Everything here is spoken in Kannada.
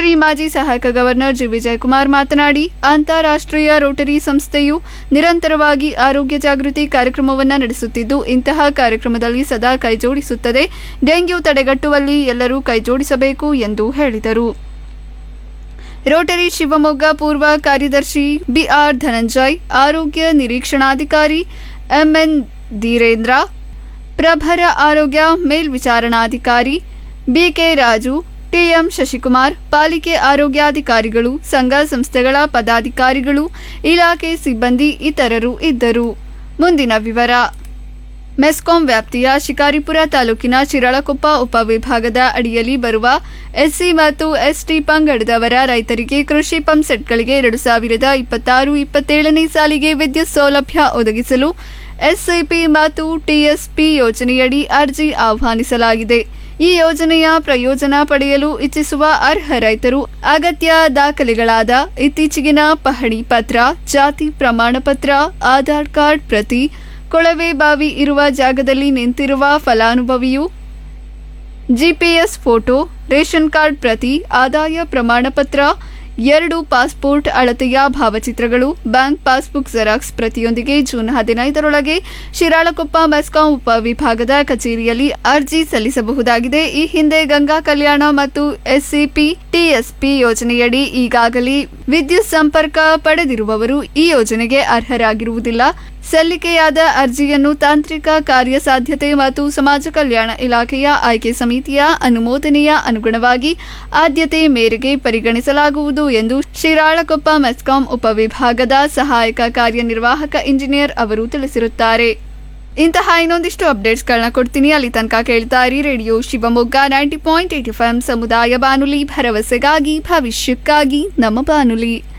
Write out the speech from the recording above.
ರೋಟರಿ ಮಾಜಿ ಸಹಾಯಕ ಗವರ್ನರ್ ಜಿ ವಿಜಯಕುಮಾರ್ ಮಾತನಾಡಿ ಅಂತಾರಾಷ್ಟ್ರೀಯ ರೋಟರಿ ಸಂಸ್ಥೆಯು ನಿರಂತರವಾಗಿ ಆರೋಗ್ಯ ಜಾಗೃತಿ ಕಾರ್ಯಕ್ರಮವನ್ನು ನಡೆಸುತ್ತಿದ್ದು ಇಂತಹ ಕಾರ್ಯಕ್ರಮದಲ್ಲಿ ಸದಾ ಕೈಜೋಡಿಸುತ್ತದೆ ಡೆಂಗ್ಯೂ ತಡೆಗಟ್ಟುವಲ್ಲಿ ಎಲ್ಲರೂ ಕೈಜೋಡಿಸಬೇಕು ಎಂದು ಹೇಳಿದರು ರೋಟರಿ ಶಿವಮೊಗ್ಗ ಪೂರ್ವ ಕಾರ್ಯದರ್ಶಿ ಬಿಆರ್ ಧನಂಜಯ್ ಆರೋಗ್ಯ ನಿರೀಕ್ಷಣಾಧಿಕಾರಿ ಎಂಎನ್ ಧೀರೇಂದ್ರ ಪ್ರಭರ ಆರೋಗ್ಯ ಮೇಲ್ವಿಚಾರಣಾಧಿಕಾರಿ ಬಿಕೆ ರಾಜು ಟಿಎಂ ಶಶಿಕುಮಾರ್ ಪಾಲಿಕೆ ಆರೋಗ್ಯಾಧಿಕಾರಿಗಳು ಸಂಘ ಸಂಸ್ಥೆಗಳ ಪದಾಧಿಕಾರಿಗಳು ಇಲಾಖೆ ಸಿಬ್ಬಂದಿ ಇತರರು ಇದ್ದರು ಮುಂದಿನ ವಿವರ ಮೆಸ್ಕಾಂ ವ್ಯಾಪ್ತಿಯ ಶಿಕಾರಿಪುರ ತಾಲೂಕಿನ ಶಿರಾಳಕೊಪ್ಪ ಉಪವಿಭಾಗದ ಅಡಿಯಲ್ಲಿ ಬರುವ ಎಸ್ಸಿ ಮತ್ತು ಎಸ್ಟಿ ಪಂಗಡದವರ ರೈತರಿಗೆ ಕೃಷಿ ಪಂಪ್ ಸೆಟ್ಗಳಿಗೆ ಎರಡು ಸಾವಿರದ ಇಪ್ಪತ್ತಾರು ಇಪ್ಪತ್ತೇಳನೇ ಸಾಲಿಗೆ ವಿದ್ಯುತ್ ಸೌಲಭ್ಯ ಒದಗಿಸಲು ಎಸ್ಸಿಪಿ ಮತ್ತು ಟಿಎಸ್ಪಿ ಯೋಜನೆಯಡಿ ಅರ್ಜಿ ಆಹ್ವಾನಿಸಲಾಗಿದೆ ಈ ಯೋಜನೆಯ ಪ್ರಯೋಜನ ಪಡೆಯಲು ಇಚ್ಛಿಸುವ ಅರ್ಹ ರೈತರು ಅಗತ್ಯ ದಾಖಲೆಗಳಾದ ಇತ್ತೀಚೆಗಿನ ಪಹಣಿ ಪತ್ರ ಜಾತಿ ಪ್ರಮಾಣ ಪತ್ರ ಆಧಾರ್ ಕಾರ್ಡ್ ಪ್ರತಿ ಕೊಳವೆ ಬಾವಿ ಇರುವ ಜಾಗದಲ್ಲಿ ನಿಂತಿರುವ ಫಲಾನುಭವಿಯು ಜಿಪಿಎಸ್ ಫೋಟೋ ರೇಷನ್ ಕಾರ್ಡ್ ಪ್ರತಿ ಆದಾಯ ಪ್ರಮಾಣ ಪತ್ರ ಎರಡು ಪಾಸ್ಪೋರ್ಟ್ ಅಳತೆಯ ಭಾವಚಿತ್ರಗಳು ಬ್ಯಾಂಕ್ ಪಾಸ್ಬುಕ್ ಜೆರಾಕ್ಸ್ ಪ್ರತಿಯೊಂದಿಗೆ ಜೂನ್ ಹದಿನೈದರೊಳಗೆ ಶಿರಾಳಕೊಪ್ಪ ಮೆಸ್ಕಾಂ ಉಪವಿಭಾಗದ ಕಚೇರಿಯಲ್ಲಿ ಅರ್ಜಿ ಸಲ್ಲಿಸಬಹುದಾಗಿದೆ ಈ ಹಿಂದೆ ಗಂಗಾ ಕಲ್ಯಾಣ ಮತ್ತು ಎಸ್ಸಿಪಿ ಟಿಎಸ್ಪಿ ಯೋಜನೆಯಡಿ ಈಗಾಗಲೇ ವಿದ್ಯುತ್ ಸಂಪರ್ಕ ಪಡೆದಿರುವವರು ಈ ಯೋಜನೆಗೆ ಅರ್ಹರಾಗಿರುವುದಿಲ್ಲ ಸಲ್ಲಿಕೆಯಾದ ಅರ್ಜಿಯನ್ನು ತಾಂತ್ರಿಕ ಕಾರ್ಯಸಾಧ್ಯತೆ ಮತ್ತು ಸಮಾಜ ಕಲ್ಯಾಣ ಇಲಾಖೆಯ ಆಯ್ಕೆ ಸಮಿತಿಯ ಅನುಮೋದನೆಯ ಅನುಗುಣವಾಗಿ ಆದ್ಯತೆ ಮೇರೆಗೆ ಪರಿಗಣಿಸಲಾಗುವುದು ಎಂದು ಶಿರಾಳಕೊಪ್ಪ ಮೆಸ್ಕಾಂ ಉಪವಿಭಾಗದ ಸಹಾಯಕ ಕಾರ್ಯನಿರ್ವಾಹಕ ಇಂಜಿನಿಯರ್ ಅವರು ತಿಳಿಸಿರುತ್ತಾರೆ ಇಂತಹ ಇನ್ನೊಂದಿಷ್ಟು ಅಪ್ಡೇಟ್ಸ್ಗಳನ್ನ ಕೊಡ್ತೀನಿ ಅಲ್ಲಿ ತನಕ ಕೇಳ್ತಾ ಇರಿ radio Shivamogga ninety point eight F ಸಮುದಾಯ ಬಾನುಲಿ ಭರವಸೆಗಾಗಿ ಭವಿಷ್ಯಕ್ಕಾಗಿ ನಮ್ಮ ಬಾನುಲಿ